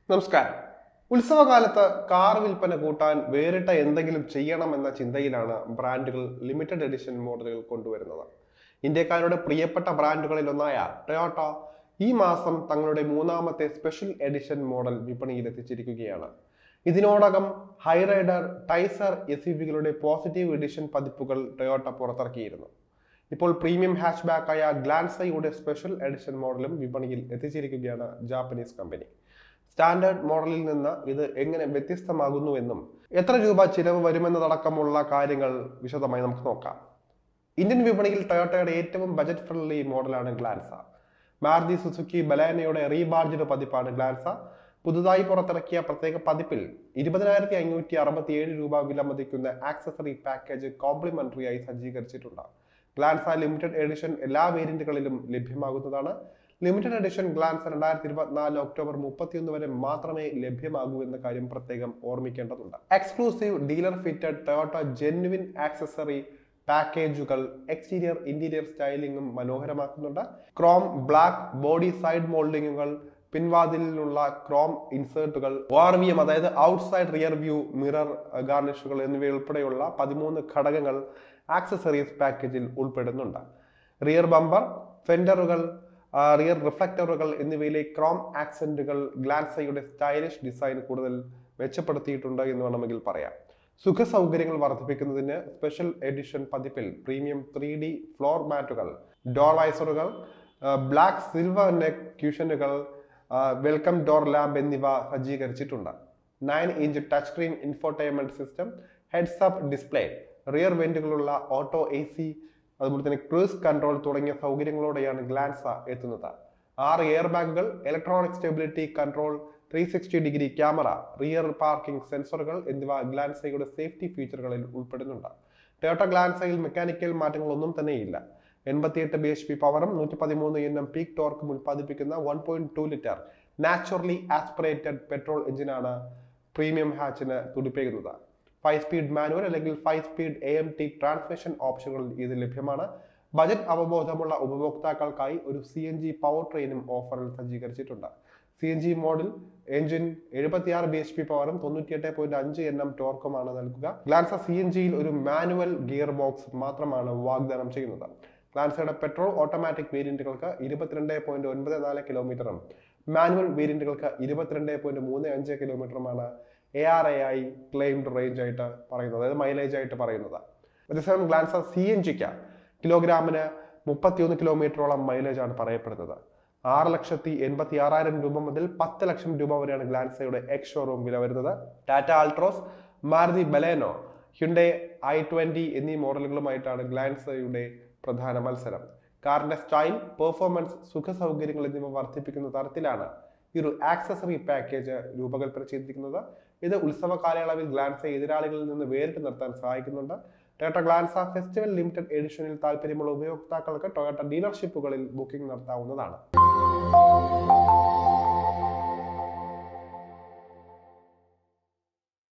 നമസ്കാരം ഉത്സവകാലത്ത് കാർ വിൽപ്പന കൂട്ടാൻ വേറിട്ട എന്തെങ്കിലും ചെയ്യണം എന്ന ചിന്തയിലാണ് ബ്രാൻഡുകൾ ലിമിറ്റഡ് എഡിഷൻ മോഡലുകൾ കൊണ്ടുവരുന്നത് ഇന്ത്യക്കാരുടെ പ്രിയപ്പെട്ട ബ്രാൻഡുകളിൽ ഒന്നായ ടൊയോട്ട ഈ മാസം തങ്ങളുടെ മൂന്നാമത്തെ സ്പെഷ്യൽ എഡിഷൻ മോഡൽ വിപണിയിൽ എത്തിച്ചിരിക്കുകയാണ് ഇതിനോടകം ഹൈറൈഡർ ടൈസർ എസ് യു വികളുടെ പോസിറ്റീവ് എഡിഷൻ പതിപ്പുകൾ ടൊയോട്ട പുറത്തിറക്കിയിരുന്നു ഇപ്പോൾ പ്രീമിയം ഹാച്ച് ബാക്കായ ഗ്ലാൻസയുടെ സ്പെഷ്യൽ എഡിഷൻ മോഡലും വിപണിയിൽ എത്തിച്ചിരിക്കുകയാണ് ജാപ്പനീസ് കമ്പനി സ്റ്റാൻഡേർഡ് മോഡലിൽ നിന്ന് ഇത് എങ്ങനെ വ്യത്യസ്തമാകുന്നു എന്നും എത്ര രൂപ ചിലവ് വരുമെന്നതടക്കമുള്ള കാര്യങ്ങൾ വിശദമായി നമുക്ക് നോക്കാം ഇന്ത്യൻ വിപണിയിൽ ടൊയോട്ടയുടെ ഏറ്റവും ബജറ്റ് ഫ്രണ്ട്ലി മോഡലാണ് ഗ്ലാൻസ മാരുതി സുസുക്കി ബലാനയുടെ റീബാർജഡ് പതിപ്പാണ് ഗ്ലാൻസ പുതുതായി പുറത്തിറക്കിയ പ്രത്യേക പതിപ്പിൽ ഇരുപതിനായിരത്തി അഞ്ഞൂറ്റി അറുപത്തി ഏഴ് രൂപ വില മതിക്കുന്ന ആക്സസറി പാക്കേജ് കോംപ്ലിമെന്ററി ആയി സജ്ജീകരിച്ചിട്ടുണ്ട് ഗ്ലാൻസ ലിമിറ്റഡ് എഡിഷൻ എല്ലാ വേരിയന്റുകളിലും ലഭ്യമാകുന്നതാണ് ലിമിറ്റഡ് എഡിഷൻ ഗ്ലാൻസ് രണ്ടായിരത്തി ഇരുപത്തിനാല് ഒക്ടോബർ മുപ്പത്തിയൊന്ന് വരെ മാത്രമേ ലഭ്യമാകൂ എന്ന കാര്യം പ്രത്യേകം ഓർമ്മിക്കേണ്ടതുണ്ട് exclusive dealer fitted Toyota genuine accessory പാക്കേജുകൾ എക്സ്റ്റീരിയർ ഇന്റീരിയർ സ്റ്റൈലിംഗും മനോഹരമാക്കുന്നുണ്ട് ക്രോം ബ്ലാക്ക് ബോഡി സൈഡ് മോൾഡിങ്ങുകൾ പിൻവാതിലുള്ള ക്രോം ഇൻസേർട്ടുകൾ ആർ വി എം അതായത് ഔട്ട്സൈഡ് റിയർ വ്യൂ മിറർ ഗാർണിഷുകൾ എന്നിവയുൾപ്പെടെയുള്ള പതിമൂന്ന് ഘടകങ്ങൾ ആക്സസറീസ് പാക്കേജിൽ ഉൾപ്പെടുന്നുണ്ട് റിയർ ബമ്പർ ഫെൻഡറുകൾ റിയർ റിഫ്ലക്ടറുകൾ എന്നിവയിലെ ക്രോം ആക്സെന്റുകൾ ഗ്ലാൻസയുടെ സ്റ്റൈലിഷ് ഡിസൈൻ കൂടുതൽ മെച്ചപ്പെടുത്തിയിട്ടുണ്ട് എന്ന് വേണമെങ്കിൽ പറയാം സുഖ സൗകര്യങ്ങൾ വർദ്ധിപ്പിക്കുന്നതിന് സ്പെഷ്യൽ എഡിഷൻ പതിപ്പിൽ പ്രീമിയം ത്രീ ഡി ഫ്ലോർ മാറ്റുകൾ ഡോർ വൈസറുകൾ black silver neck ക്യൂഷനുകൾ welcome door lamp എന്നിവ സജ്ജീകരിച്ചിട്ടുണ്ട് nine inch touch screen infotainment system heads up display rear വെന്റുകളുള്ള ഓട്ടോ എ സി അതുപോലെ തന്നെ ക്രൂസ് കൺട്രോൾ തുടങ്ങിയ സൗകര്യങ്ങളോടെയാണ് ഗ്ലാൻസ എത്തുന്നത് ആറ് എയർ ബാഗുകൾ electronic stability control three sixty degree camera rear parking സെൻസറുകൾ എന്നിവ ഗ്ലാൻസയുടെ സേഫ്റ്റി ഫീച്ചറുകളിൽ ഉൾപ്പെടുന്നുണ്ട് ടൊയോട്ട ഗ്ലാൻസയിൽ മെക്കാനിക്കൽ മാറ്റങ്ങളൊന്നും തന്നെയില്ല എൺപത്തിയെട്ട് ബി എച്ച് പി പവറും നൂറ്റി പതിമൂന്ന് എൻ എം പീക്ക് ടോർക്കും ഉൽപ്പാദിപ്പിക്കുന്ന one point two litre naturally aspirated petrol എഞ്ചിനാണ് പ്രീമിയം ഹാച്ചിന് തുടിപ്പേകുന്നത് ഫൈവ് സ്പീഡ് മാനുവൽ അല്ലെങ്കിൽ five speed A M T transmission ഓപ്ഷനുകളിൽ ഇത് ലഭ്യമാണ് ബജറ്റ് അവബോധമുള്ള ഉപഭോക്താക്കൾക്കായി ഒരു സി എൻ ജി പവർ ട്രെയിനും ഓഫറിൽ സജ്ജീകരിച്ചിട്ടുണ്ട് സി എൻ ജി മോഡിൽ എഞ്ചിൻ എഴുപത്തിയാറ് ബി എച്ച് പി പവറും തൊണ്ണൂറ്റിയെട്ട് പോയിന്റ് അഞ്ച് എൻ എം ടോർക്കുമാണ് നൽകുക ഗ്ലാൻസ സി എൻ ജിയിൽ ഒരു മാനുവൽ ഗിയർ ബോക്സ് മാത്രമാണ് വാഗ്ദാനം ചെയ്യുന്നത് ഗ്ലാൻസയുടെ പെട്രോൾ ഓട്ടോമാറ്റിക് വേരിയന്റുകൾക്ക് ഇരുപത്തിരണ്ട് പോയിന്റ് ഒൻപത് നാല് കിലോമീറ്ററും മാനുവൽ വേരിയന്റുകൾക്ക് ഇരുപത്തിരണ്ട് പോയിന്റ് മൂന്ന് അഞ്ച് കിലോമീറ്ററുമാണ് A R A I claimed range ആയിട്ട് പറയുന്നത് അതായത് മൈലേജ് ആയിട്ട് പറയുന്നത് അതേസമയം ഗ്ലാൻസ സി എൻ ജിക്ക് കിലോഗ്രാമിന് മുപ്പത്തിയൊന്ന് കിലോമീറ്ററോളം മൈലേജ് ആണ് പറയപ്പെടുന്നത് ആറ് ലക്ഷത്തി എൺപത്തി ആറായിരം രൂപ മുതൽ പത്ത് ലക്ഷം രൂപ വരെയാണ് ഗ്ലാൻസയുടെ എക്സ് ഷോറൂം വില വരുന്നത് Tata Altroz Maruti Baleno Hyundai i twenty എന്നീ മോഡലുകളുമായിട്ടാണ് ഗ്ലാൻസയുടെ പ്രധാന മത്സരം കാറിന്റെ സ്റ്റൈൽ പെർഫോമൻസ് സുഖ സൗകര്യങ്ങൾ എന്നിവ വർദ്ധിപ്പിക്കുന്ന തരത്തിലാണ് ഈ ഒരു ആക്സസറി പാക്കേജ് രൂപകൽപ്പന ചെയ്തിരിക്കുന്നത് ഇത് ഉത്സവ കാലയളവിൽ ഗ്ലാൻസ എതിരാളികളിൽ നിന്ന് വേറിട്ട് നിർത്താൻ സഹായിക്കുന്നുണ്ട് ടൊയോട്ട ഗ്ലാൻസ ഫെസ്റ്റിവൽ ലിമിറ്റഡ് എഡിഷനിൽ താല്പര്യമുള്ള ഉപയോക്താക്കൾക്ക് ടൊയോട്ട ഡീലർഷിപ്പുകളിൽ ബുക്കിംഗ് നടത്താവുന്നതാണ്